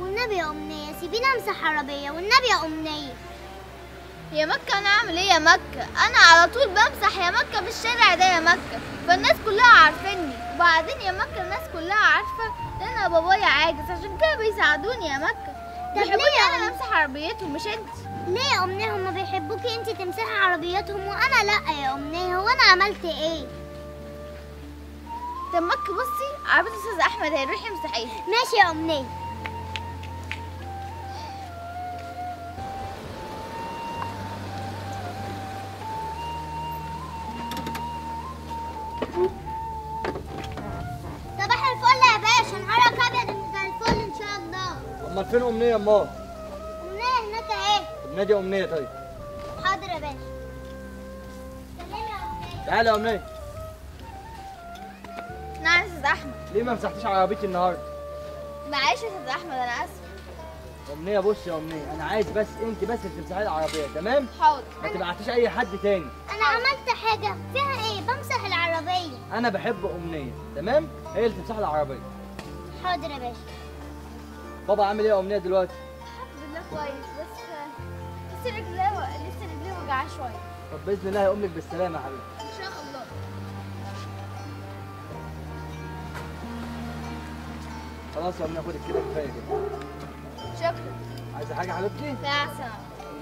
والنبي يا أمنية سيبيني أمسح عربية والنبي يا أمنية يا مكة انا اعمل ايه يا مكة انا على طول بمسح يا مكة في الشارع ده يا مكة فالناس كلها عارفيني وبعدين يا مكة الناس كلها عارفة ان انا بابايا عاجز عشان كده بيساعدوني يا مكة طب بيحبوني ليه يا انا أم- بمسح عربيتهم مش انت ليه يا أمنية هما بيحبوكي انتي تمسحي عربياتهم وأنا لأ يا أمنية هو أنا عملت ايه طب مكة بصي عربية استاذ احمد هيروح يمسحيها ماشي يا أمنية صباح الفل يا باشا نهارك ابيض انت زي الفل ان شاء الله امال فين امنيه امال امنيه هناك اهي النادي امنيه طيب حاضر يا باشا سلام يا امنيه تعالى يا امنيه نعم يا استاذ احمد ليه ما مسحتيش عربيتي النهارده معلش يا استاذ احمد انا اسف امنيه بص يا امنيه انا عايز بس انت بس اللي تمسحي لي العربيه تمام حاضر ما تبعتيش اي حد تاني انا عملت حاجه فيها ايه بمسح العربيه انا بحب امنيه تمام هي اللي تمسح لي العربيه حاضر يا باشا بابا عامل ايه يا امنيه دلوقتي الحمد لله كويس بس لسه رجليه لسه رجليه وجعاه شويه طب باذن الله يا امك بالسلامه يا حبيبتي ان شاء الله خلاص يا امنيه خدك كده كفايه كده شكرا عايزه حاجه يا حبيبتي مع السلامه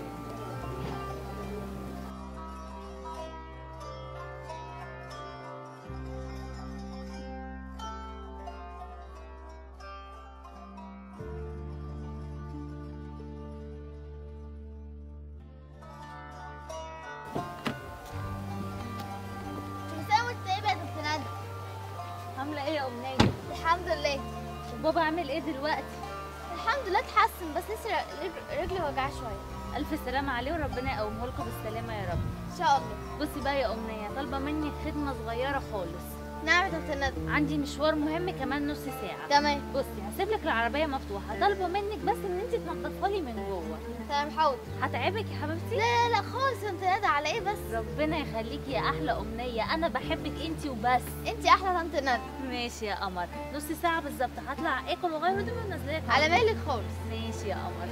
مساوي الطيبة يا دكتور ندى عامله ايه يا امنيه الحمد لله بابا عامل ايه دلوقتي الحمد لله اتحسن بس لسه رج- رجلي وجعاه شوية الف سلامه عليه وربنا يقومه لكم بالسلامه يا رب ان شاء الله بصي بقى يا امنيه طالبه منك خدمه صغيره خالص نعم يا دكتور ندى عندي مشوار مهم كمان نص ساعه تمام بصي هسيب لك العربيه مفتوحه طالبه منك بس ان انت تنضفها لي من جوه تمام حاضر هتعبك يا حبيبتي لا لا لا خالص يا دكتور ندى على ايه بس ربنا يخليكي يا احلى امنيه انا بحبك انت وبس انت احلى طنط ندى ماشي يا قمر نص ساعه بالظبط هطلع اكل وغير هدومي ونازله لك على مالك خالص ماشي يا قمر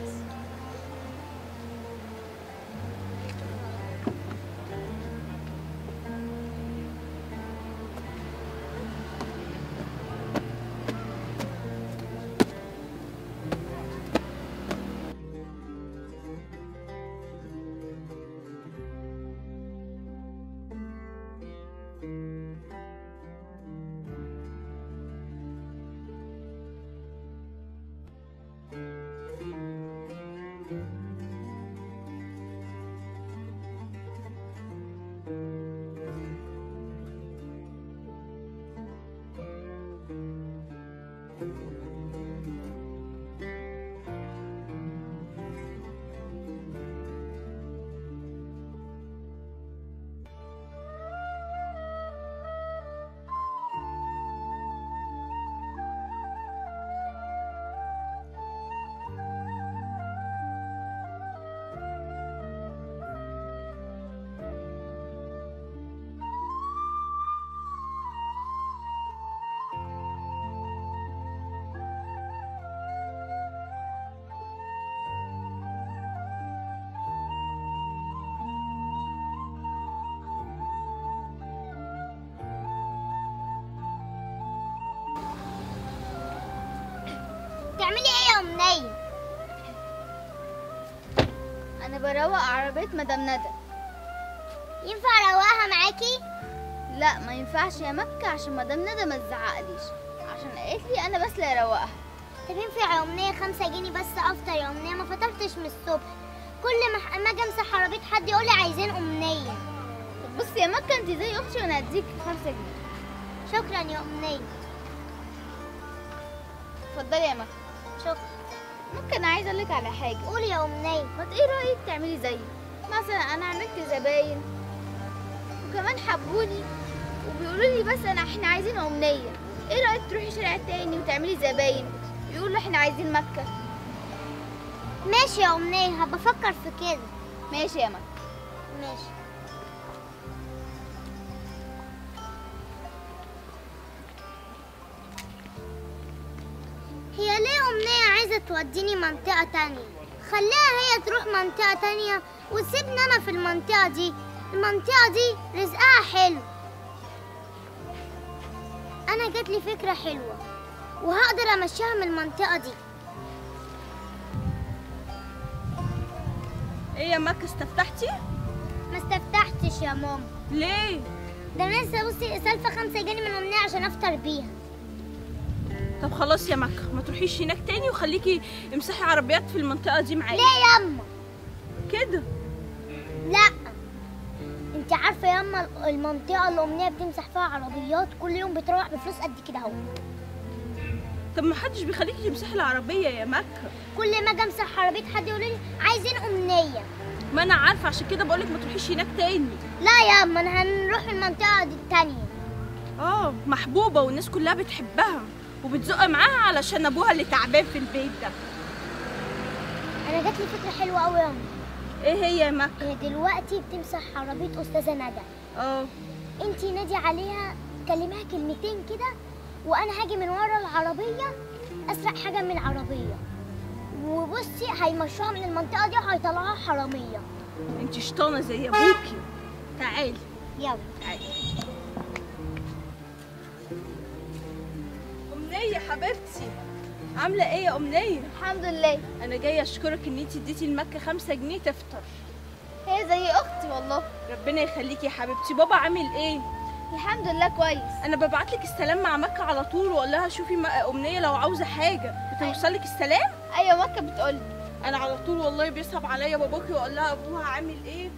تعملي ايه يا امنيه انا بروق عربية مدام ندى ينفع اروقها معاكي لا ما ينفعش يا مكة عشان مدام ندى ما تزعقليش عشان قالت لي انا بس اللي اروقها طب ينفع يا امنيه خمسة جنيه بس افطر يا امنيه ما فطرتش من الصبح كل ما ما اجي امسح عربيه حد يقول لي عايزين امنيه طب بصي يا مكة انت زي اختي وانا هديك خمسة جنيه شكرا يا امنيه اتفضلي يا مكة شكرا ممكن انا عايزه اقول لك على حاجه قولي يا امنيه ما ايه رايك تعملي زيي مثلا انا عملت زباين وكمان حبوني وبيقولوا لي بس انا احنا عايزين امنيه ايه رايك تروحي شارع تاني وتعملي زباين يقولوا احنا عايزين مكه ماشي يا امنيه هبفكر في كده ماشي يا مكه ماشي هي ليه أمنية عايزة عايزة توديني منطقة تانية خليها هي تروح منطقة تانية وتسيبني أنا في المنطقة دي المنطقة دي رزقها حلو أنا جات لي فكرة حلوة وهقدر أمشيها من المنطقة دي ايه يا مكة استفتحتي ما استفتحتش يا ماما ليه ده أنا لسه بصي سالفة خمسة جنيه من أمنية عشان أفطر بيها طب خلاص يا مكة ما تروحيش هناك تاني وخليكي امسحي عربيات في المنطقة دي معايا ليه ياما كده لا انت عارفه يا اما المنطقه اللي امنيه بتمسح فيها عربيات كل يوم بتروح بفلوس قد كده اهو طب ما حدش بيخليكي تمسحي العربية يا مكة كل ما اجي امسح عربيه حد يقول لي عايزين امنيه ما انا عارفة عشان كده بقولك ما تروحيش هناك تاني لا يا اما انا هنروح المنطقه دي التانية اه محبوبة والناس كلها بتحبها وبتزق معاها علشان ابوها اللي تعبان في البيت ده انا جات لي فكره حلوه قوي يا اما ايه هي يا مكة هي دلوقتي بتمسح عربيه استاذه ندى اه انت نادي عليها كلميها كلمتين كده وانا هاجي من ورا العربيه اسرق حاجه من العربيه وبصي هيمشوها من المنطقه دي وهيطلعوها حراميه انت شطانة زي ابوكي تعالي يلا تعالي أمنية حبيبتي عاملة ايه يا أمنية؟ الحمد لله أنا جاية أشكرك إن انت اديتي المكة خمسة جنيه تفطر هي زي اختي والله ربنا يخليكي يا حبيبتي بابا عامل ايه؟ الحمد لله كويس أنا ببعت لك السلام مع مكة على طول وأقول لها شوفي م- أمنية لو عاوزة حاجة بتوصل لك السلام ايوه مكه بتقولي أنا على طول والله بيصعب عليا باباكي وأقول لها أبوها عامل ايه؟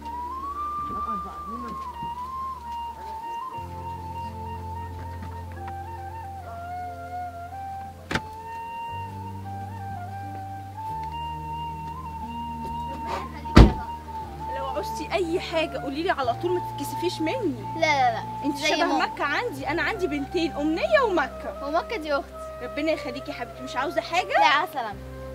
لو عوزتي أي حاجة قولي لي على طول ما تتكسفيش مني لا لا لا انت زي شبه ماما. مكة عندي انا عندي بنتين امنية ومكة ومكه دي اختي ربنا يخليكي يا حبيبتي مش عاوزة حاجة لا عسلام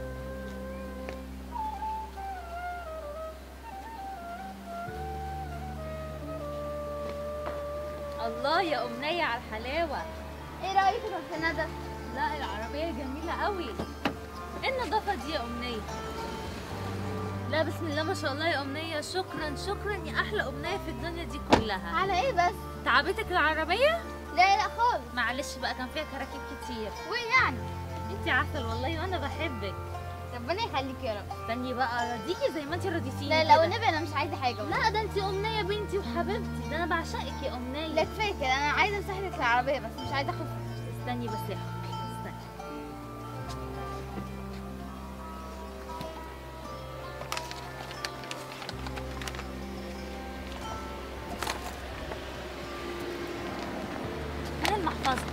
الله يا امنيه على الحلاوه ايه رايك يا طنط ندى لا العربيه جميله قوي ايه النظافه دي يا امنيه لا بسم الله ما شاء الله يا امنيه شكرا شكرا يا احلى امنيه في الدنيا دي كلها على ايه بس تعبتك العربيه لا لا خالص معلش بقى كان فيها كراكيب كتير وايه يعني انت عسل والله وانا بحبك ربنا يخليك يا رب استني بقى ارضيكي زي ما انت رضيتيني لا كده. لو النبي انا مش عايزه حاجه لا ده انت امنيه بنتي وحبيبتي ده انا بعشقك يا امنيه لا كفايه كده انا عايزه امسح لك العربيه بس مش عايزه اخد استني بس يا حبيبي استني فين المحفظة؟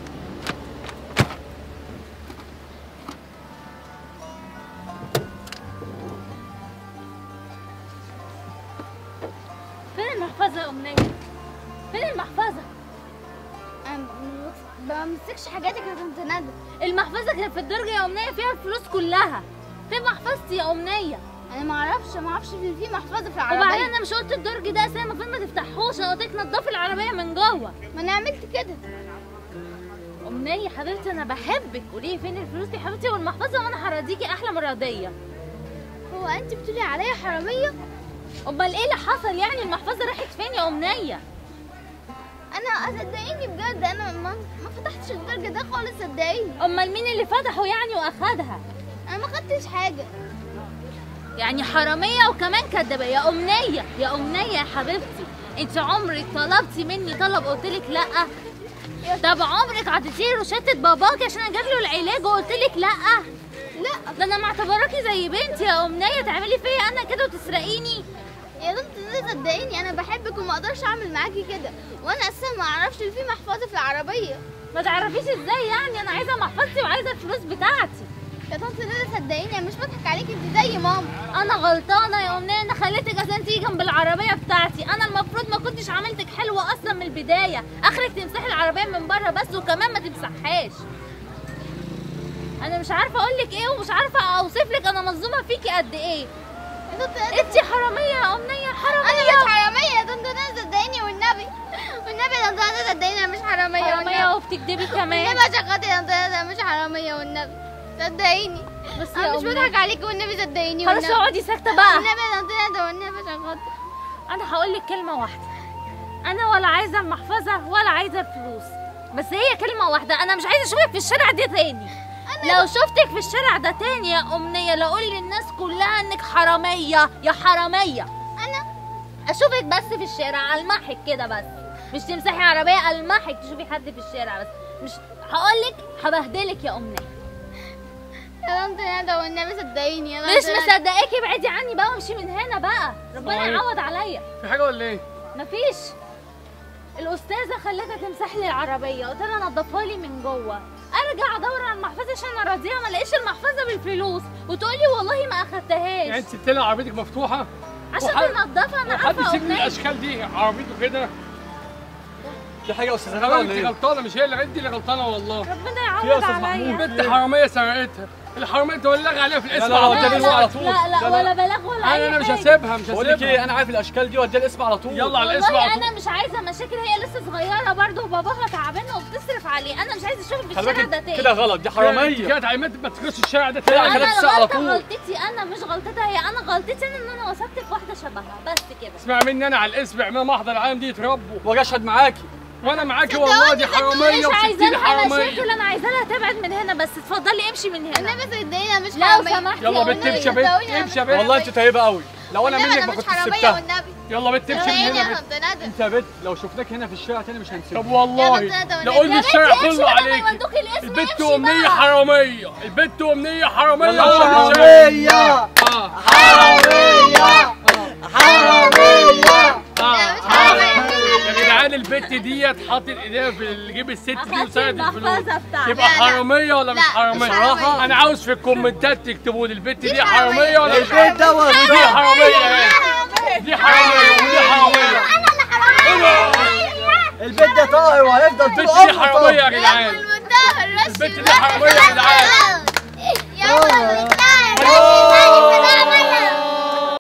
فين المحفظة يا أمنية؟ فين المحفظة؟ انا ما بمسكش حاجاتك يا طنط ندى المحفظة كانت في الدرج يا أمنية فيها الفلوس كلها فين محفظتي يا أمنية؟ انا ما اعرفش ما اعرفش في في محفظه في وبعدين العربيه أنا مش قلت الدرج ده أساسا المفروض ما تفتحوش أنا قلت لك نضفي العربية من جوه ما انا عملت كده أمنية حبيبتي أنا بحبك قولي لي فين الفلوس يا حبيبتي والمحفظة وأنا هرضيكي أحلى مرضية هو انت بتقولي عليا حراميه أمال إيه اللي حصل يعني المحفظة راحت فين يا أمنية؟ انا صدقيني بجد انا ما, ما فتحتش الدرج ده خالص صدقيني أمال مين اللي فتحه يعني وأخدها؟ انا ما خدتش حاجه يعني حرامية وكمان كدابة يا أمنية يا أمنية يا حبيبتي انت عمرك طلبتي مني طلب قلت لك لا طب عمرك عطيتي لي روشتة باباكي عشان اجيب له العلاج وقلت لك لا لا ده انا معتبراكي زي بنتي يا أمنية تعملي فيا انا كده وتسرقيني يا طنط ندى صدقيني انا بحبك وما اقدرش اعمل معاكي كده وانا اساسا ما اعرفش ان في محفظه في العربيه ما تعرفيش ازاي يعني انا عايزة محفظتي وعايزة الفلوس بتاعتي يا طنط ندى صدقيني انا مش بضحك عليكي انت زي ماما انا غلطانة يا أمنية انا خليتك عشان تيجي جنب العربية بتاعتي انا المفروض ما كنتش عملتك حلوة اصلا من البداية اخرك تمسحي العربية من بره بس وكمان ما تمسحهاش انا مش عارفة اقول لك ايه ومش عارفة اوصف لك انا مظلومة فيكي قد ايه يا طنط ندى انت حرامية يا أمنية انا حرامية مش حراميه يا طنط ندى صدقيني والنبي والنبي يا طنط ندى صدقيني انا مش حراميه حرامية والنبي وبتكدبي كمان والنبي عشان خاطر يا طنط ندى مش حراميه والنبي صدقيني بس يا انا مش أمنية. بضحك عليكي والنبي صدقيني خلاص والنبي اقعدي ساكته بقى والنبي يا طنط ندى والنبي عشان خاطر انا هقول لك كلمه واحده انا ولا عايزه المحفظه ولا عايزه الفلوس بس هي كلمه واحده انا مش عايزه اشوفك في الشارع دي تاني لو شفتك في الشارع ده تاني يا امنيه لاقول للناس كلها انك حراميه يا حراميه انا اشوفك بس في الشارع المحك كده بس مش تمسحي عربيه المحك تشوفي حد في الشارع بس مش هقولك هبهدلك يا امنيه يا طنط ندى والنبي صدقيني يا طنط مش ندى. مصدقاكي ابعدي عني بقى وامشي من هنا بقى ربنا صحيح. يعوض عليا في حاجه ولا ايه؟ مفيش الاستاذه خلتها تمسح لي العربيه قلت لها نضفها لي من جوه ارجع ادور على المحفظه عشان اراضيها ما الاقيش المحفظه بالفلوس وتقول لي والله ما يعني اخدتهاش انت سبت لها عربيتك مفتوحه عشان وحد- تنضفها انا وحد عارفه يسيب لي أمنية. الاشكال دي عربيته كده في حاجه يا استاذ غلط انت غلطانه مش هي اللي انت اللي غلطانه والله ربنا في يا يعوض أستاذ عليا محمود. بنت حراميه سرقتها الحراميه تولغ عليها في الاسم لا، لا، على لا، طول لا، الاسم على لا، طول لا لا لا، لا. ولا بلاغ ولا انا اي انا مش حاجة. هسيبها مش بقول لك ايه هسيبها انا عارف الاشكال دي واديها الاسم على طول يلا على الاسم والله على طول انا مش عايزه مشاكل هي لسه صغيره برضه وباباها تعبانه وبتصرف عليه انا مش عايزه اشوفك في خلي الشارع ده بالك تاني كده غلط دي انت حراميه كده اتعلمت ما تكرهش الشارع ده لا، تاني خلي انا بالك على الغلطه طول. غلطتي انا مش غلطتها هي انا غلطتي انا ان انا وصلت في واحده شبهها بس كده اسمع مني انا على الاسم اعملوا محضر العالم دي يتربوا واجي اشهد معاكي وانا معاكي والله دي حراميه مش عايزه وستين لها حراميه مشاكل انا عايزه لها تبعد من هنا بس اتفضلي امشي من هنا النبي صدقيني انا مش لو حرامية. سمحتي يلا يا بنت أمنية. امشي يا بنت صدقوني أنا امشي يا بنت والله انت طيبه قوي لو انا والنبي منك انا ما مش كنت حرامية سبتها والنبي يلا بنت امشي من صدقيني هنا يا بنت طنط ندى انت يا بنت لو شفناك هنا في الشارع تاني مش هنسيبك طب والله يا بنت لو قلنا يا الشارع بنتي امشي كله بدل ما عليك يودوكي الاسم البت امشي امنيه بقى. حراميه البت امنيه حراميه يلا وشغل حراميه اه حراميه حراميه لا مش حرامية يا جدعان البت ديت حاطط ايديها في جيب الست دي أخدت وسرقت الفلوس المحفظة بتاعتي. تبقى لا، لا. حراميه ولا مش لا، مش حراميه حرامية. انا عاوز في الكومنتات تكتبوا لي البت دي حرامية. حراميه ولا مش البيت ده ودي وصل حراميه اهي دي حراميه ودي حراميه البيت ده طاهر وهيفضل طول البت دي عمره حراميه يا طاهر جدعان والمنتهى الرسمي البت دي حراميه يا جدعان